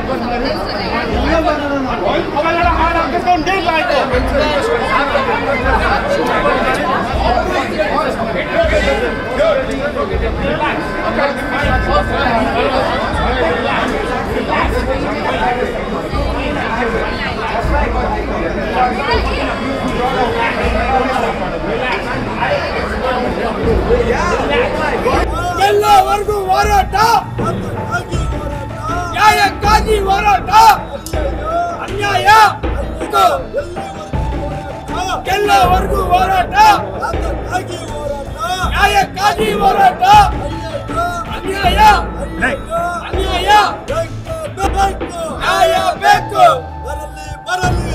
ಎಲ್ಲವರೆಗೂ ಹೋರಾಟ ನ್ಯಾಯಕ್ಕಾಗಿ ಹೋರಾಟ ಅನ್ಯಾಯ ಇದು ಎಲ್ಲವರೆಗೂ ಹೋರಾಟ ನ್ಯಾಯಕ್ಕಾಗಿ ಹೋರಾಟ ಅನ್ಯಾಯ ಅನ್ಯಾಯ ನ್ಯಾಯ ಬೇಕು ಬರಲಿ ಬರಲಿ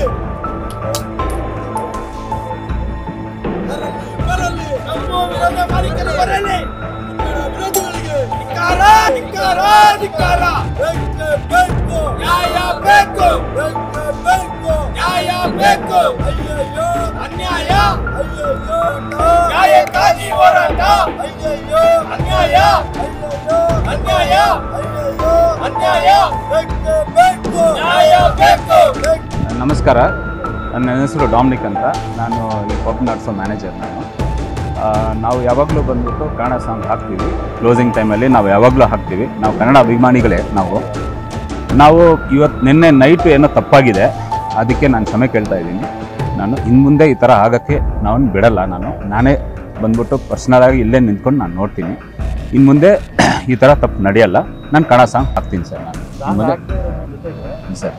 ಬರಲಿ ಬರಲಿ ನಮ್ಮ ವಿರೋಧ ಮಾಲೀಕರು ಬರಲಿ ಕನ್ನಡ ವಿರೋಧಿಗಳಿಗೆ ಧಿಕ್ಕಾರ ಧಿಕ್ಕಾರ ಧಿಕ್ಕಾರ ಬೇಕೇ ಬೇಕು ನ್ಯಾಯ ಬೇಕು ಬೇಕೇ ಬೇಕು ನ್ಯಾಯ ಬೇಕು ಅಯ್ಯಯ್ಯೋ ಅನ್ಯಾಯ ಅಯ್ಯಯ್ಯೋ ನ್ಯಾಯಕ್ಕಾಗಿ ಹೋರಾಟ ಅಯ್ಯಯ್ಯೋ ಅನ್ಯಾಯ ಅಯ್ಯಯ್ಯೋ ಅನ್ಯಾಯ ಅಯ್ಯಯ್ಯೋ ಅನ್ಯಾಯ ಬೇಕೇ ಬೇಕು ನ್ಯಾಯ ಬೇಕು ಬೇಕು ನಮಸ್ಕಾರ ನನ್ನ ಹೆಸರು ಡಾಮ್ನಿಕ್ ಅಂತ ನಾನು ಈ ಪಬ್ ನಡೆಸೋ ಮ್ಯಾನೇಜರ್ ನಾನು ಆ, ನಾವು ಯಾವಾಗಲೂ ಬಂದ್ಬಿಟ್ಟು ಕನ್ನಡ ಸಾಂಗ್ ಹಾಕ್ತೀವಿ ಕ್ಲೋಸಿಂಗ್ ಟೈಮಲ್ಲಿ ನಾವು ಯಾವಾಗಲೂ ಹಾಕ್ತೀವಿ ನಾವು ಕನ್ನಡ ಅಭಿಮಾನಿಗಳೇ ನಾವು ನಾವು ಇವತ್ತು ನಿನ್ನೆ ನೈಟು ಏನೋ ತಪ್ಪಾಗಿದೆ ಅದಕ್ಕೆ ನಾನು ಕ್ಷಮೆ ಕೇಳ್ತಾ ಇದ್ದೀನಿ ನಾನು ಇನ್ನು ಮುಂದೆ ಈ ಥರ ಆಗೋಕ್ಕೆ ನಾನು ಬಿಡಲ್ಲ ನಾನು ನಾನೇ ಬಂದ್ಬಿಟ್ಟು ಪರ್ಸ್ನಲಾಗಿ ಇಲ್ಲೇ ನಿಂತ್ಕೊಂಡು ನಾನು ನೋಡ್ತೀನಿ ಇನ್ನು ಮುಂದೆ ಈ ಥರ ತಪ್ಪು ನಡೆಯಲ್ಲ ನಾನು ಕನ್ನಡ ಸಾಂಗ್ ಹಾಕ್ತೀನಿ ಸರ್ ನಾನು ಇನ್ನು ಮುಂದೆ ಸರ್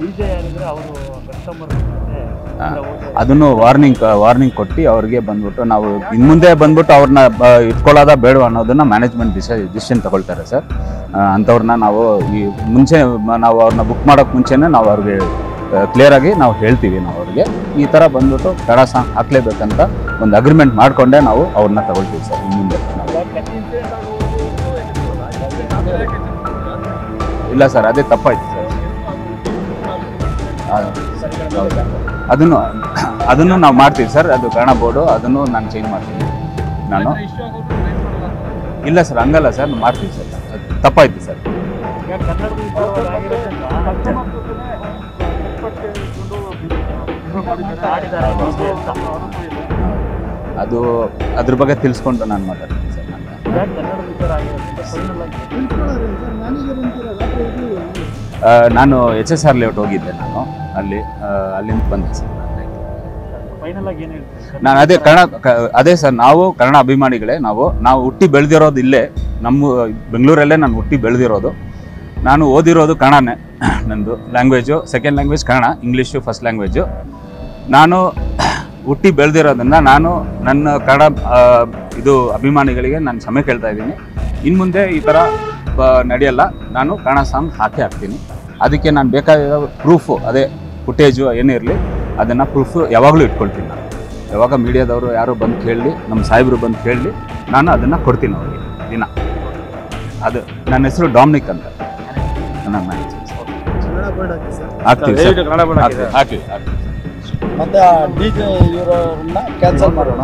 ಆ, ಅದನ್ನು ವಾರ್ನಿಂಗ್ ವಾರ್ನಿಂಗ್ ಕೊಟ್ಟು ಅವ್ರಿಗೆ ಬಂದ್ಬಿಟ್ಟು ನಾವು ಇನ್ನು ಮುಂದೆ ಬಂದ್ಬಿಟ್ಟು ಅವ್ರನ್ನ ಇಟ್ಕೊಳ್ಳೋದ ಬೇಡ ಅನ್ನೋದನ್ನ ಮ್ಯಾನೇಜ್ಮೆಂಟ್ ಡಿಸ ಡಿಸಿಷನ್ ತಗೊಳ್ತಾರೆ ಸರ್ ಅಂಥವ್ರನ್ನ ನಾವು ಈ ಮುಂಚೆ ಮ- ನಾವು ಅವ್ರನ್ನ ಬುಕ್ ಮಾಡೋಕ್ಕೆ ಮುಂಚೆನೇ ನಾವು ಅವ್ರಿಗೆ ಕ್ಲಿಯರ್ ಆಗಿ ನಾವು ಹೇಳ್ತೀವಿ ನಾವು ಅವ್ರಿಗೆ ಈ ಥರ ಬಂದ್ಬಿಟ್ಟು ಕನ್ನಡ ಸಾಂಗ್ ಹಾಕ್ಲೇಬೇಕಂತ ಒಂದು ಅಗ್ರಿಮೆಂಟ್ ಮಾಡಿಕೊಂಡೇ ನಾವು ಅವ್ರನ್ನ ತಗೊಳ್ತೀವಿ ಸರ್ ಇನ್ನು ಮುಂದೆ ನಾವು ಇಲ್ಲ ಸರ್ ಅದೇ ತಪ್ಪಾಯ್ತು ಸರ್ ಆ, ಹೌದು. ಅದನ್ನು ಅದನ್ನು ನಾವು ಮಾಡ್ತೀವಿ ಸರ್ ಅದು ಕನ್ನಡ ಬೋರ್ಡು ಅದನ್ನು ನಾನು ಚೇಂಜ್ ಮಾಡ್ತೀನಿ ನಾನು ಇಲ್ಲ ಸರ್ ಹಂಗಲ್ಲ ಸರ್ ನಾವು ಮಾಡ್ತೀವಿ ಸರ್ ಅದು ತಪ್ಪಾಯ್ತು ಸರ್ ಅದು ಅದ್ರ ಬಗ್ಗೆ ತಿಳಿಸ್ಕೊಂಡು ನಾನು ಮಾತಾಡ್ತೀನಿ ಸರ್ ನಾನು ಆ, ನಾನು ಎಚ್ ಎಸ್ ಆರ್ ಲೇಔಟ್ ಹೋಗಿದ್ದೆ ನಾನು ಅಲ್ಲಿ ಆ, ಅಲ್ಲಿಂದ ಬಂದೆ ಸರ್ ನಾನು ನಾನು ಅದೇ ಕನ್ನಡ ಕ- ಅದೇ ಸರ್ ನಾವು ಕನ್ನಡ ಅಭಿಮಾನಿಗಳೇ ನಾವು ನಾವು ಹುಟ್ಟಿ ಬೆಳೆದಿರೋದು ಇಲ್ಲೇ ನಮ್ಮ ಬೆಂಗಳೂರಲ್ಲೇ ನಾನು ಹುಟ್ಟಿ ಬೆಳೆದಿರೋದು ನಾನು ಓದಿರೋದು ಕನ್ನಡನೇ ನಂದು language second language Kannada English first language ನಾನು ಹುಟ್ಟಿ ಬೆಳೆದಿರೋದ್ರಿಂದ ನಾನು ನನ್ನ ಕನ್ನಡ ಆ, ಇದು ಅಭಿಮಾನಿಗಳಿಗೆ ನಾನು ಕ್ಷಮೆ ಕೇಳ್ತಾ ಇದ್ದೀನಿ ಇನ್ನು ಮುಂದೆ ಈ ಥರ ಬ- ನಡೆಯಲ್ಲ ನಾನು ಕನ್ನಡ ಸಾಂಗ್ ಹಾಕಿ ಹಾಕ್ತೀನಿ ಅದಕ್ಕೆ ನಾನು ಬೇಕಾಗಿರೋ ಪ್ರೂಫು ಅದೇ ಫುಟೇಜು ಏನೇ ಇರಲಿ ಅದನ್ನು ಪ್ರೂಫು ಯಾವಾಗಲೂ ಇಟ್ಕೊಳ್ತೀನಿ ನಾನು ಯಾವಾಗ ಮೀಡಿಯಾದವರು ಯಾರು ಬಂದು ಕೇಳಲಿ ನಮ್ಮ ಸಾಹೇಬರು ಬಂದು ಕೇಳಲಿ ನಾನು ಅದನ್ನು ಕೊಡ್ತೀನಿ ಅವ್ರಿಗೆ ದಿನ ಅದು ನನ್ನ ಹೆಸರು ಡಾಮ್ನಿಕ್ ಅಂತ ನನ್ನ ಮ್ಯಾನೇಜರ್ ಕನ್ನಡ ಬೋರ್ಡ್ ಹಾಕಿ ಸರ್ ಹಾಕ್ತೀವಿ ಸರ್. ಹಾಕ್ತೀವಿ ಹಾಕ್ತೀವಿ ಹಾಕ್ತೀವಿ ಮತ್ತೆ ಡಿ ಜೆ ಇವರನ್ನ ಕ್ಯಾನ್ಸಲ್ ಮಾಡೋಣ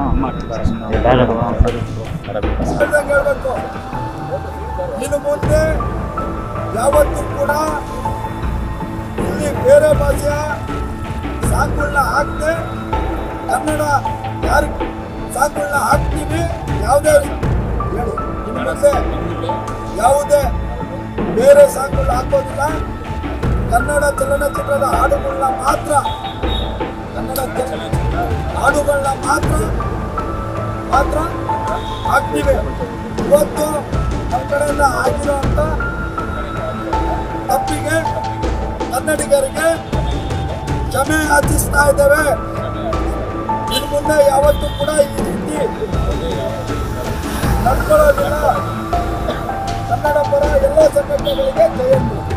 ಹೇಳ್ಬೇಕು ಇನ್ನು ಮುಂದೆ ಯಾವತ್ತೂ ಕೂಡ ಇಲ್ಲಿ ಬೇರೆ ಭಾಷೆಯ ಸಾಂಗ್ಗಳನ್ನ ಹಾಕದೆ ಕನ್ನಡ ಯಾರು ಸಾಂಗ್ಗಳನ್ನ ಹಾಕ್ತೀವಿ ಯಾವುದೇ ಹೇಳಿ ಇನ್ನು ಮುಂದೆ ಯಾವುದೇ ಬೇರೆ ಸಾಂಗ್ಗಳನ್ನ ಹಾಕೋದಿಲ್ಲ ಕನ್ನಡ ಚಲನಚಿತ್ರದ ಹಾಡುಗಳನ್ನ ಮಾತ್ರ ಕನ್ನಡ ಚಲನಚಿತ್ರ ಹಾಡುಗಳನ್ನ ಮಾತ್ರ ಮಾತ್ರ ಹಾಕ್ತೀವಿ ಇವತ್ತು ನಮ್ಮ ಕಡೆಯಿಂದ ಆಗಿರುವಂತ ತಪ್ಪಿಗೆ ಕನ್ನಡಿಗರಿಗೆ ಕ್ಷಮೆ ಯಾಚಿಸ್ತಾ ಇದ್ದೇವೆ ಇನ್ನು ಮುಂದೆ ಯಾವತ್ತೂ ಕೂಡ ಈ ರೀತಿ ನಡ್ಕೊಳ್ಳೋದಿಲ್ಲ ಕನ್ನಡ ಪರ ಎಲ್ಲ ಸಂಘಟನೆಗಳಿಗೆ ಜಯಂತಿ